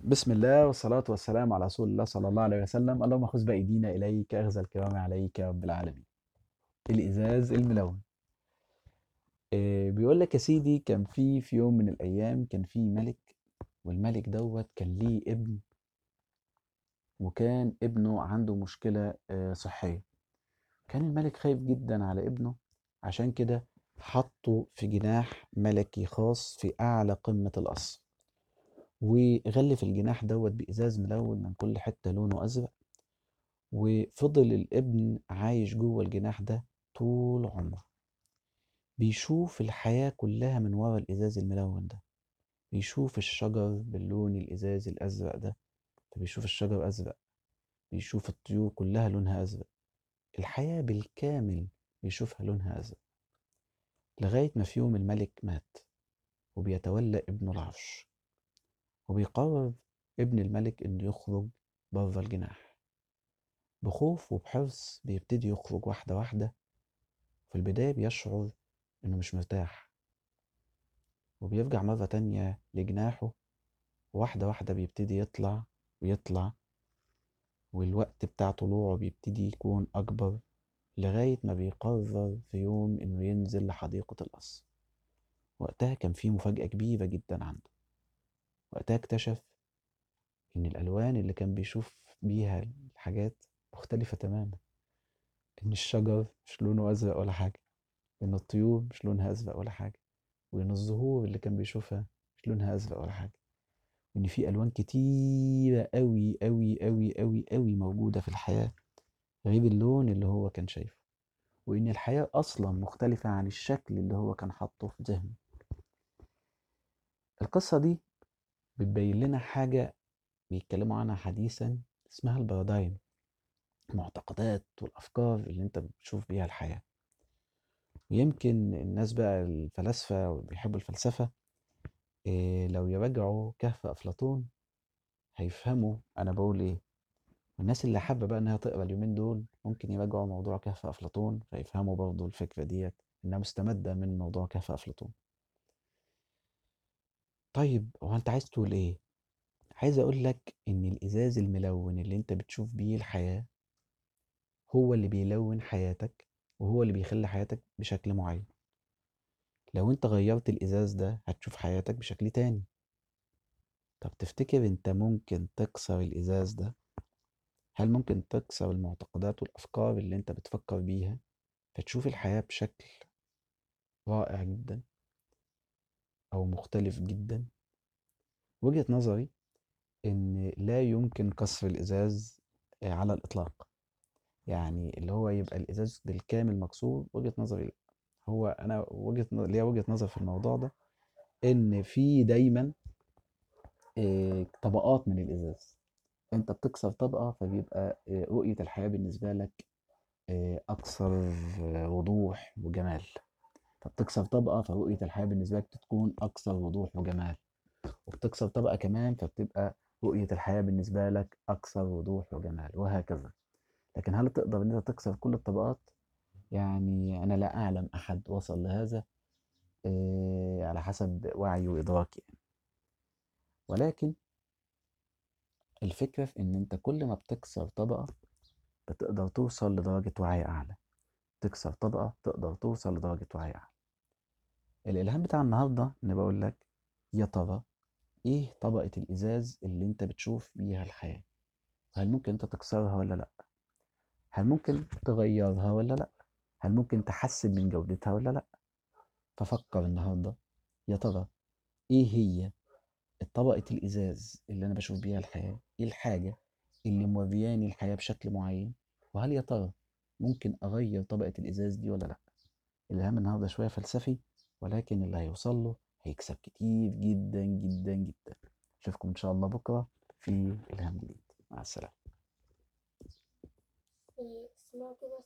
بسم الله والصلاة والسلام على رسول الله صلى الله عليه وسلم اللهم خذ بأيدينا إليك أخذ الكرام عليك يا رب العالمين الإزاز الملون إيه بيقول لك يا سيدي كان في في يوم من الأيام كان في ملك والملك دوت كان ليه ابن وكان ابنه عنده مشكلة آه، صحية كان الملك خايف جدا على ابنه عشان كده حطه في جناح ملكي خاص في أعلى قمة القصر وغلف الجناح دوت بإزاز ملون من كل حتة لونه أزرق وفضل الابن عايش جوه الجناح ده طول عمره بيشوف الحياة كلها من ورا الإزاز الملون ده بيشوف الشجر باللون الإزاز الأزرق ده فبيشوف الشجر أزرق بيشوف الطيور كلها لونها أزرق الحياة بالكامل بيشوفها لونها أزرق لغاية ما في يوم الملك مات وبيتولى ابنه العرش وبيقرر ابن الملك إنه يخرج بره الجناح بخوف وبحرص بيبتدي يخرج واحدة واحدة في البداية بيشعر إنه مش مرتاح وبيرجع مرة تانية لجناحه واحدة واحدة بيبتدي يطلع ويطلع والوقت بتاع طلوعه بيبتدي يكون أكبر لغاية ما بيقرر في يوم إنه ينزل لحديقة القصر وقتها كان في مفاجأة كبيرة جدا عنده وقتها اكتشف إن الألوان اللي كان بيشوف بيها الحاجات مختلفة تماما إن الشجر مش لونه أزرق ولا حاجة إن الطيور مش لونها أزرق ولا حاجة وإن الزهور اللي كان بيشوفها مش لونها أزرق ولا حاجة وإن في ألوان كتيرة أوي أوي أوي أوي أوي موجودة في الحياة غير اللون اللي هو كان شايفه وإن الحياة أصلا مختلفة عن الشكل اللي هو كان حاطه في ذهنه القصة دي بتبين لنا حاجة بيتكلموا عنها حديثا اسمها البارادايم المعتقدات والأفكار اللي أنت بتشوف بيها الحياة ويمكن الناس بقى الفلاسفة وبيحبوا الفلسفة إيه لو يراجعوا كهف أفلاطون هيفهموا أنا بقول إيه والناس اللي حابة بقى إنها تقرا اليومين دول ممكن يراجعوا موضوع كهف أفلاطون فيفهموا برضه الفكرة ديت إنها مستمدة من موضوع كهف أفلاطون طيب هو أنت عايز تقول إيه؟ عايز أقول لك إن الإزاز الملون اللي أنت بتشوف بيه الحياة هو اللي بيلون حياتك وهو اللي بيخلي حياتك بشكل معين لو أنت غيرت الإزاز ده هتشوف حياتك بشكل تاني طب تفتكر أنت ممكن تكسر الإزاز ده؟ هل ممكن تكسر المعتقدات والأفكار اللي أنت بتفكر بيها فتشوف الحياة بشكل رائع جدا أو مختلف جدا؟ وجهة نظري إن لا يمكن كسر الإزاز آه، على الإطلاق يعني اللي هو يبقى الإزاز بالكامل مكسور وجهة نظري لا هو أنا وجهة ن- ليا وجهة نظر في الموضوع ده إن في دايما آه، طبقات من الإزاز أنت بتكسر طبقة فبيبقى آه، رؤية الحياة بالنسبة لك آه، أكثر آه، وضوح وجمال فبتكسر طبقة فرؤية الحياة بالنسبة لك تكون أكثر وضوح وجمال وبتكسر طبقة كمان فبتبقى رؤية الحياة بالنسبة لك أكثر وضوح وجمال وهكذا لكن هل تقدر إن أنت تكسر كل الطبقات؟ يعني أنا لا أعلم أحد وصل لهذا آه، على حسب وعي وإدراكي يعني. ولكن الفكرة في إن أنت كل ما بتكسر طبقة بتقدر توصل لدرجة وعي أعلى تكسر طبقة تقدر توصل لدرجة وعي أعلى الإلهام بتاع النهاردة إن بقول لك يا ترى إيه طبقة الإزاز اللي أنت بتشوف بيها الحياة هل ممكن أنت تكسرها ولا لأ هل ممكن تغيرها ولا لأ هل ممكن تحسن من جودتها ولا لأ ففكر النهاردة يا ترى إيه هي طبقة الإزاز اللي أنا بشوف بيها الحياة إيه الحاجة اللي مورياني الحياة بشكل معين وهل يا ترى ممكن أغير طبقة الإزاز دي ولا لأ الإلهام النهاردة شوية فلسفي ولكن اللي هيوصل له هيكسب كتير جدا جدا جدا أشوفكم إن شاء الله بكرة في إلهام جديد مع السلامة اسمها كده